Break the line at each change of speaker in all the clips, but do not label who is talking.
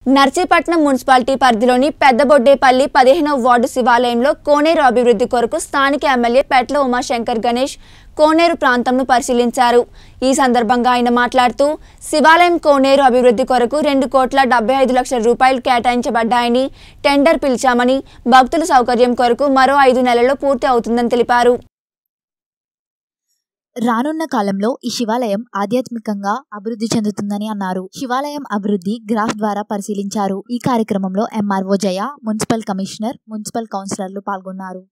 Narsipatnam municipality పరిధిలోని పెద్దబొడ్డేపల్లి పదిహేనవ ward శివాలయంలో కోనేరు అభివృద్ధి కొరకు స్థానిక ఎమ్మెల్యే పెట్ల ఉమాశంకర్ గణేష్ కోనేరు ప్రాంతంను పరిశీలించారు ఈ సందర్భంగా ఆయన మాట్లాడుతూ శివాలయం కోనేరు అభివృద్ధి కొరకు రెండు కోట్ల డెబ్బై ఐదు లక్షల రూపాయలు కేటాయించబడ్డాయని టెండర్ పిలిచామని భక్తుల సౌకర్యం కొరకు మరో ఐదు నెలల్లో పూర్తి అవుతుందని తెలిపారు
రానున్న కాలంలో ఈ శివాలయం ఆధ్యాత్మికంగా అభివృద్ధి చెందుతుందని అన్నారు శివాలయం అభివృద్ధి గ్రాఫ్ ద్వారా పరిశీలించారు ఈ కార్యక్రమంలో MRO Jaya municipal commissioner municipal కౌన్సిలర్లు పాల్గొన్నారు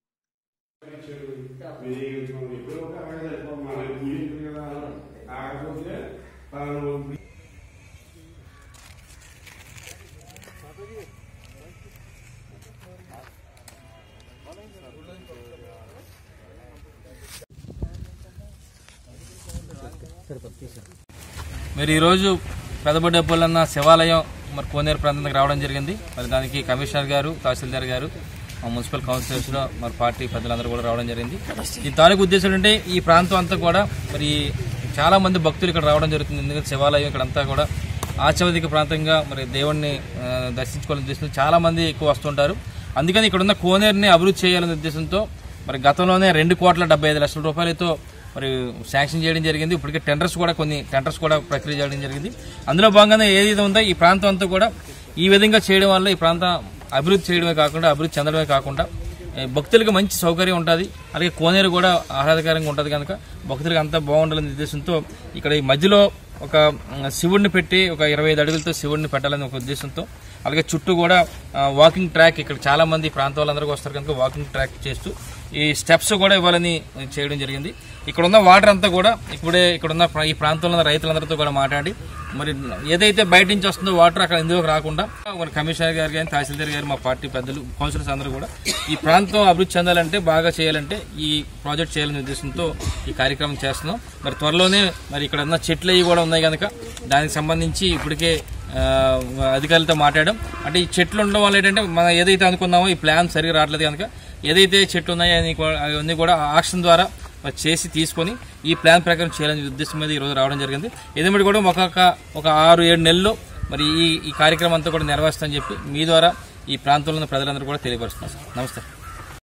మరి ఈరోజు పెదబొడ్డేపల్లన్న శివాలయం మరి కోనేరు ప్రాంతానికి రావడం జరిగింది మరి దానికి కమిషనర్ గారు తహసీల్దార్ గారు మా మున్సిపల్ కౌన్సిలర్స్ లో మరి పార్టీ పెద్దలందరూ కూడా రావడం జరిగింది ఈ తాలూకు ఉద్దేశం ఏంటంటే ఈ ప్రాంతం అంతా కూడా మరి చాలా మంది భక్తులు ఇక్కడ రావడం జరుగుతుంది ఎందుకంటే శివాలయం ఇక్కడ అంతా కూడా ఆచవదిక ప్రాంతంగా మరి దేవుణ్ణి ఆ, దర్శించుకోవాలని ఉద్దేశంతో చాలా మంది ఎక్కువ వస్తుంటారు అందుకని ఇక్కడ ఉన్న కోనేరుని అభివృద్ధి చేయాలనే ఉద్దేశంతో మరి గతంలోనే రెండు కోట్ల డెబ్బై ఐదు లక్షల రూపాయలతో మరి శాంక్షన్ చేయడం జరిగింది ఇప్పటికే టెండర్స్ కూడా కొన్ని టెండర్స్ కూడా ప్రక్రియ చేయడం జరిగింది అందులో భాగంగా ఏదైతే ఉందో ఈ ప్రాంతం అంతా కూడా ఈ విధంగా చేయడం వల్ల ఈ ప్రాంతం అభివృద్ధి చేయడమే కాకుండా అభివృద్ధి చెందడమే కాకుండా ఏ, భక్తులకు మంచి సౌకర్యం ఉంటుంది అలాగే కోనేరు కూడా ఆహ్లాదకరంగా ఉంటుంది కనుక భక్తులకు అంతా బాగుండాలనే ఉద్దేశంతో ఇక్కడ ఈ మధ్యలో ఒక మ్, శివుడిని పెట్టి ఒక ఇరవై ఐదు అడుగులతో శివుడిని పెట్టాలని ఒక ఉద్దేశంతో అలాగే చుట్టూ కూడా ఆ, వాకింగ్ ట్రాక్ ఇక్కడ చాలా మంది ఈ ప్రాంతం వాళ్ళందరూ వస్తారు కనుక వాకింగ్ ట్రాక్ చేస్తూ ఈ స్టెప్స్ కూడా ఇవ్వాలని చేయడం జరిగింది ఇక్కడ ఉన్న వాటర్ అంతా కూడా ఇప్పుడే ఇక్కడ ఉన్న ప్ర- ఈ ప్రాంతంలో ఉన్న రైతులందరితో కూడా మాట్లాడి మరి ఏదైతే బయట నుంచి వస్తుందో వాటర్ అక్కడ ఇందులోకి రాకుండా మరి కమిషనర్ గారు కానీ తహసీల్దార్ గారు మా పార్టీ పెద్దలు కౌన్సిలర్స్ అందరూ కూడా ఈ ప్రాంతం అభివృద్ధి చెందాలంటే బాగా చేయాలంటే ఈ ప్రాజెక్ట్ చేయాలనే ఉద్దేశంతో ఈ కార్యక్రమం చేస్తున్నాం మరి త్వరలోనే మరి ఇక్కడ ఉన్న చెట్లు అవి కూడా ఉన్నాయి కనుక దానికి సంబంధించి ఇప్పటికే ఆ, అధికారులతో మాట్లాడడం అంటే ఈ చెట్లు ఉండడం వల్ల ఏంటంటే మనం ఏదైతే అనుకున్నామో ఈ ప్లాన్ సరిగా రావట్లేదు కనుక ఏదైతే చెట్లు ఉన్నాయో అన్ని కూడా- అవన్నీ కూడా ఆక్షన్ ద్వారా మరి చేసి తీసుకొని ఈ ప్లాన్ ప్రకారం చేయాలనే ఉద్దేశం మీద ఈ రోజు రావడం జరిగింది ఏదేమిటి కూడా ఒక్కొక్క ఒక ఆరు ఏడు నెలల్లో మరి ఈ ఈ కార్యక్రమం అంతా కూడా నెరవేరుస్తామని చెప్పి మీ ద్వారా ఈ ప్రాంతంలో ఉన్న ప్రజలందరూ కూడా తెలియపరుస్తున్నారు సార్. నమస్తే